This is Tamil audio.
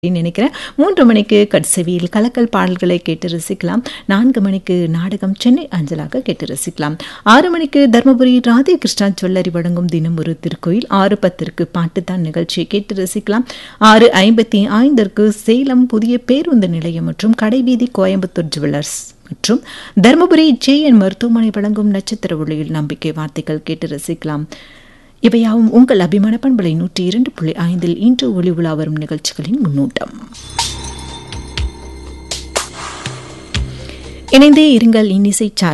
நினைக்கிறேன் மூன்று மணிக்கு கட்செவியில் கலக்கல் பாடல்களை கேட்டு ரசிக்கலாம் நான்கு மணிக்கு நாடகம் சென்னை அஞ்சலாக கேட்டு ரசிக்கலாம் ஆறு மணிக்கு தர்மபுரி ராதே கிருஷ்ணா ஜுவல்லரி வழங்கும் தினம் ஒரு திருக்கோயில் ஆறு பத்திற்கு பாட்டுத்தான் நிகழ்ச்சியை கேட்டு ரசிக்கலாம் ஆறு ஐம்பத்தி ஐந்திற்கு சேலம் புதிய பேருந்து நிலையம் மற்றும் கடைவீதி கோயம்புத்தூர் ஜுவல்லர்ஸ் மற்றும் தர்மபுரி ஜேஎன் மருத்துவமனை வழங்கும் நட்சத்திர ஒளியில் நம்பிக்கை வார்த்தைகள் கேட்டு ரசிக்கலாம் இவையாவும் உங்கள் அபிமான பண்பலை நூற்றி இரண்டு புள்ளி ஐந்தில் இன்று ஒளி உலா வரும் நிகழ்ச்சிகளின் முன்னோட்டம் இணைந்தே இருங்கள் இன்னிசை சார்